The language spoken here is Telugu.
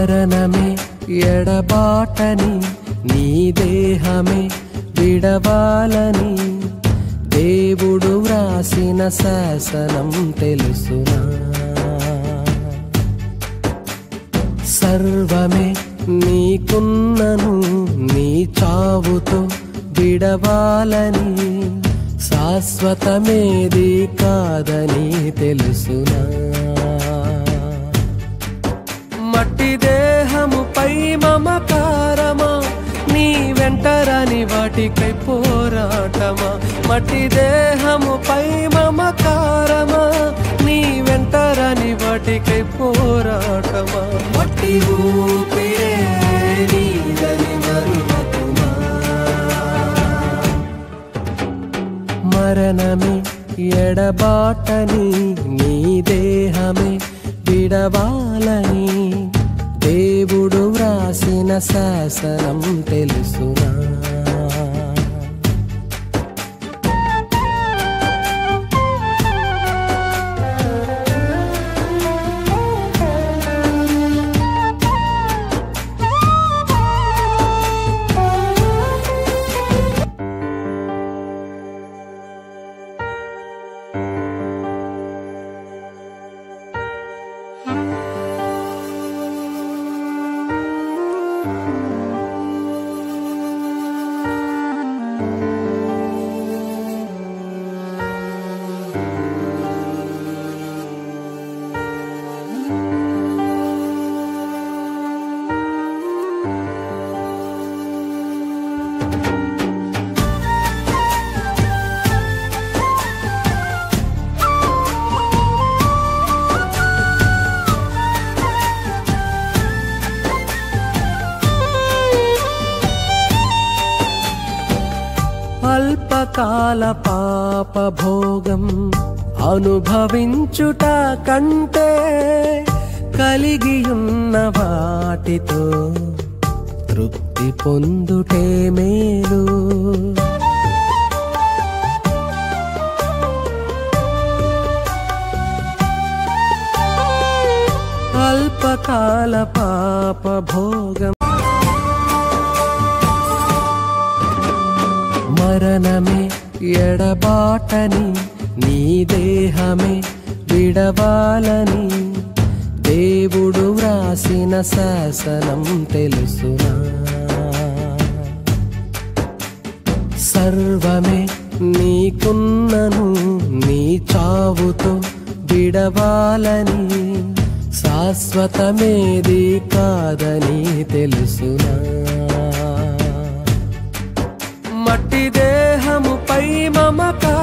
మరణమే ఎడబాటని నీ దేహమే విడవాలని దేవుడు వ్రాసిన శాసనం తెలుసునా సర్వమే నీకున్నను నీ చావుతో విడవాలని శాశ్వతమేది కాదని తెలుసునా మట్టి దేహముపై మమకారమా నీ వెంటరాని వాటికై పోరాటమా మట్టి దేహముపై మమకారమా నీ వెంటరాని వాటికై పోరాటమా మట్టి ఊపిరే నీదని మరువకుమా మరణమే ఎడబాటని నీ దేహమే విడవాలని దేవుడు వ్రాసిన శాసనం తెలుసునా అల్పకాల పాప భోగం అనుభవించుట కంటే కలిగియున్న వాటితో తృప్తి పొందుటే మేలు అల్పకాల పాప భోగం మరణమే ఎడబాటని నీ దేహమే విడవాలని దేవుడు వ్రాసిన శాసనం తెలుసునా సర్వమే నీకున్నను నీ చావుతో విడవాలని శాశ్వతమేది కాదని తెలుసునా మట్టి దేహముపై మమకా